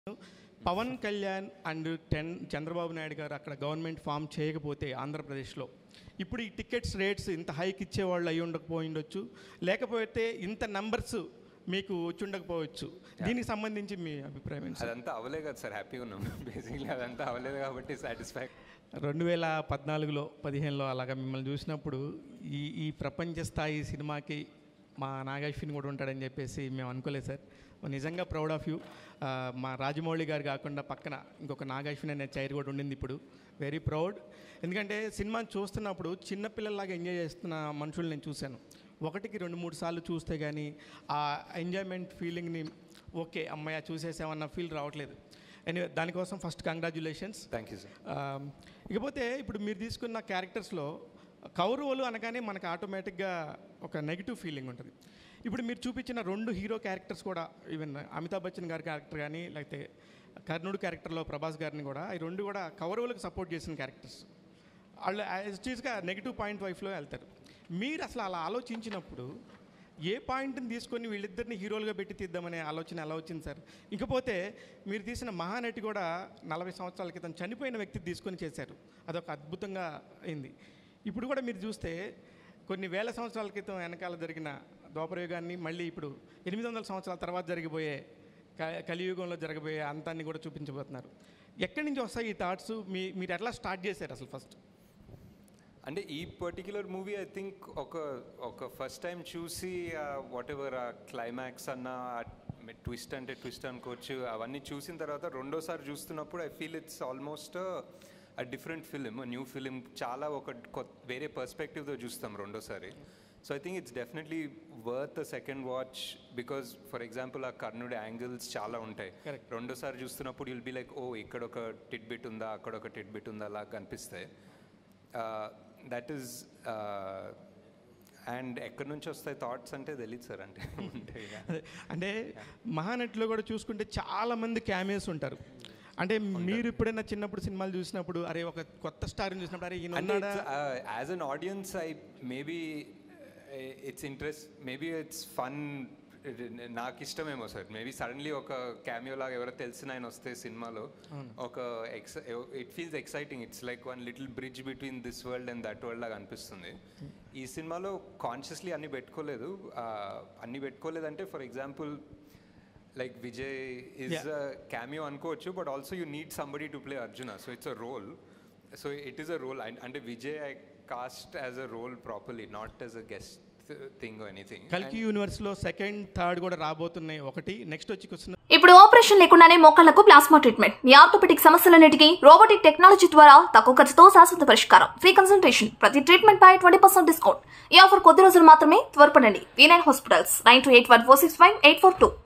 Pawan Kalyan and ten Chandrababu Naidu గారు అక్కడ government form చేయకపోతే ఆంధ్రప్రదేశ్లో ఇప్పుడు ఈ టికెట్స్ రేట్స్ ఇంత హైక్ ఇచ్చేవాళ్ళు అయి ఉండకపోయి ఉండొచ్చు లేకపోతే ఇంత నంబర్స్ మీకు వచ్చి ఉండకపోవచ్చు దీనికి సంబంధించి మీ అభిప్రాయం ఏంటి సార్? అదంతా అవ్వలే కదా సార్ హ్యాపీగా ఉన్నాం బేసిక్లీ అదంతా అవ్వలేదు కాబట్టి సాటిస్ఫై రెండు వేల పద్నాలుగులో పదిహేనులో అలాగా మిమ్మల్ని చూసినప్పుడు ఈ ఈ ప్రపంచ స్థాయి సినిమాకి మా నాగేశ్విని కూడా ఉంటాడని చెప్పేసి మేము అనుకోలేదు సార్ నిజంగా ప్రౌడ్ ఆఫ్ యూ మా రాజమౌళి గారు కాకుండా పక్కన ఇంకొక నాగేశ్విని అనే చైర్ కూడా ఉండింది ఇప్పుడు వెరీ ప్రౌడ్ ఎందుకంటే సినిమాని చూస్తున్నప్పుడు చిన్నపిల్లల్లాగా ఎంజాయ్ చేస్తున్న మనుషులు నేను చూశాను ఒకటికి రెండు మూడు సార్లు చూస్తే కానీ ఆ ఎంజాయ్మెంట్ ఫీలింగ్ని ఓకే అమ్మాయి చూసేసామన్న ఫీల్ రావట్లేదు ఎనివే దానికోసం first congratulations thank you sir um, ఇకపోతే ఇప్పుడు మీరు తీసుకున్న క్యారెక్టర్స్లో కౌరవులు అనగానే మనకు ఆటోమేటిక్గా ఒక నెగిటివ్ ఫీలింగ్ ఉంటుంది ఇప్పుడు మీరు చూపించిన రెండు హీరో క్యారెక్టర్స్ కూడా ఈవెన్ అమితాబ్ బచ్చన్ గారి క్యారెక్టర్ కానీ లేకపోతే కర్ణుడు క్యారెక్టర్లో ప్రభాస్ గారిని కూడా ఈ రెండు కూడా కౌరవులకు సపోర్ట్ చేసిన క్యారెక్టర్స్ వాళ్ళు యాజ్టీస్గా నెగిటివ్ పాయింట్ వైఫ్లో వెళ్తారు మీరు అసలు అలా ఆలోచించినప్పుడు ఏ పాయింట్ని తీసుకొని వీళ్ళిద్దరిని హీరోలుగా పెట్టి తీద్దామనే ఆలోచన ఎలా వచ్చింది సార్ ఇకపోతే మీరు తీసిన మహానటి కూడా నలభై సంవత్సరాల క్రితం చనిపోయిన వ్యక్తి తీసుకొని చేశారు అదొక అద్భుతంగా అయింది ఇప్పుడు కూడా మీరు చూస్తే కొన్ని వేల సంవత్సరాల క్రితం వెనకాల జరిగిన ద్వాపరయుగాన్ని మళ్ళీ ఇప్పుడు ఎనిమిది వందల సంవత్సరాల తర్వాత జరిగిపోయే క- కలియుగంలో జరగబోయే అంతాన్ని కూడా చూపించబోతున్నారు ఎక్కడి నుంచి వస్తాయి ఈ థాట్స్ మీ మీరు ఎట్లా స్టార్ట్ చేశారు అసలు ఫస్ట్ అంటే ఈ పర్టిక్యులర్ మూవీ ఐ థింక్ ఒక ఒక ఫస్ట్ టైం చూసి వాట్ ఎవర్ ఆ క్లైమాక్స్ అన్న ట్విస్ట్ అంటే ట్విస్ట్ అనుకోవచ్చు అవన్నీ చూసిన తర్వాత రెండోసారి చూస్తున్నప్పుడు I feel it's almost a different film new film చాలా ఒక కొత్త వేరే పర్స్పెక్టివ్తో చూస్తాం రెండోసారి so I think it's definitely worth a second watch because for example ఆ కర్ణుడి యాంగిల్స్ చాలా ఉంటాయి Correct. రెండోసారి చూస్తున్నప్పుడు విల్ బి లైక్ ఓ ఇక్కడ ఒక టిట్ బిట్ ఉందా అక్కడ ఒక టిట్ బిట్ ఉందా అలా కనిపిస్తాయి దట్ ఈస్ అండ్ ఎక్కడి నుంచి వస్తాయి థాట్స్ అంటే తెలియదు సార్ అంటే ఉంటాయి ఇక. అదే, అంటే మహానటిలో కూడా చూసుకుంటే చాలా మంది క్యామియోస్ ఉంటారు అంటే మీరు ఎప్పుడైనా చిన్నప్పుడు సినిమాలు చూసినప్పుడు అరే ఒక కొత్త స్టార్ని చూసినప్పుడు అరే ఈయన అంటే ఉన్నాడా as an audience I maybe it's interest maybe it's fun నాకు ఇష్టమేమో సార్ మేబీ సడన్లీ ఒక క్యామియో లాగా ఎవరో తెలిసిన ఆయన వస్తే సినిమాలో ఒక ఎక్స్ it feels exciting it's like one little bridge between this world and that world లాగా అనిపిస్తుంది ఈ సినిమాలో కాన్షియస్లీ అన్ని పెట్టుకోలేదు Uh, అన్ని పెట్టుకోలేదంటే for example like Vijay is cameo అనుకోవచ్చు but also you need somebody to play Arjuna so it's a role so it is a role అంటే Vijay I cast as a role properly not as a guest thing anything కల్కి యూనివర్స్లో second third కూడా రాబోతున్నాయి ఒకటి next వచ్చి వస్తున్న ఇప్పుడు operation లేకుండానే మోకాళ్లకు ప్లాస్మా ట్రీట్మెంట్ మీ ఆర్థోపెటిక్ సమస్యలన్నిటికీ రోబోటిక్ టెక్నాలజీ ద్వారా తక్కువ ఖర్చుతో శాశ్వత పరిష్కారం ఫ్రీ కన్సల్టేషన్ ప్రతి ట్రీట్మెంట్ పై ట్వంటీ పర్సెంట్ డిస్కౌంట్ ఈ ఆఫర్ కొద్ది రోజులు మాత్రమే త్వరపడండి V nine hospitals nine two eight one four six five eight four two